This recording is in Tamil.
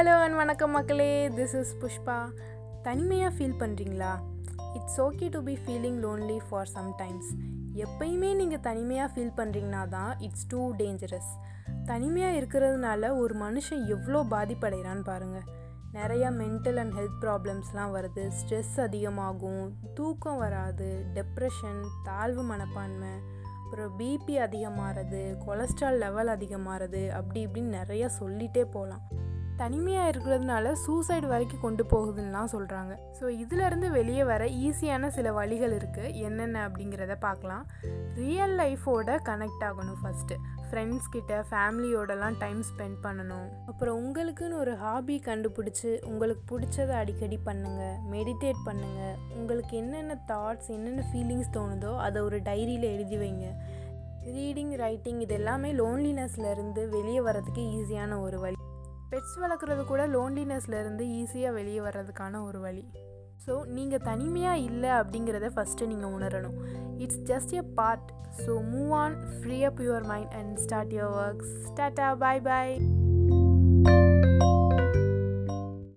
ஹலோ அண்ட் வணக்கம் மக்களே திஸ் இஸ் புஷ்பா தனிமையாக ஃபீல் பண்ணுறீங்களா it's okay to be feeling lonely for sometimes எப்பயுமே நீங்கள் தனிமையாக ஃபீல் பண்ணுறீங்கன்னா தான் இட்ஸ் டூ டேஞ்சரஸ் தனிமையாக இருக்கிறதுனால ஒரு மனுஷன் எவ்வளோ பாதிப்படைகிறான்னு பாருங்கள் நிறையா மென்டல் அண்ட் ஹெல்த் ப்ராப்ளம்ஸ்லாம் வருது ஸ்ட்ரெஸ் அதிகமாகும் தூக்கம் வராது டெப்ரெஷன் தாழ்வு மனப்பான்மை அப்புறம் பிபி அதிகமாகிறது கொலஸ்ட்ரால் லெவல் அதிகமாகிறது அப்படி இப்படின்னு நிறையா சொல்லிகிட்டே போகலாம் தனிமையாக இருக்கிறதுனால சூசைடு வரைக்கும் கொண்டு போகுதுன்னெலாம் சொல்கிறாங்க ஸோ இதிலேருந்து வெளியே வர ஈஸியான சில வழிகள் இருக்குது என்னென்ன அப்படிங்கிறத பார்க்கலாம் ரியல் லைஃபோட கனெக்ட் ஆகணும் ஃபஸ்ட்டு ஃப்ரெண்ட்ஸ் கிட்ட ஃபேமிலியோடலாம் டைம் ஸ்பெண்ட் பண்ணணும் அப்புறம் உங்களுக்குன்னு ஒரு ஹாபி கண்டுபிடிச்சி உங்களுக்கு பிடிச்சதை அடிக்கடி பண்ணுங்கள் மெடிடேட் பண்ணுங்கள் உங்களுக்கு என்னென்ன தாட்ஸ் என்னென்ன ஃபீலிங்ஸ் தோணுதோ அதை ஒரு டைரியில் எழுதி வைங்க ரீடிங் ரைட்டிங் இது எல்லாமே லோன்லினஸ்லேருந்து வெளியே வர்றதுக்கு ஈஸியான ஒரு வழி பெட்ஸ் வளர்க்குறது கூட லோன்லினஸ்லேருந்து ஈஸியாக வெளியே வர்றதுக்கான ஒரு வழி ஸோ நீங்கள் தனிமையாக இல்லை அப்படிங்கிறத ஃபஸ்ட்டு நீங்கள் உணரணும் it's just a part so move on free up your mind and start your works tata bye bye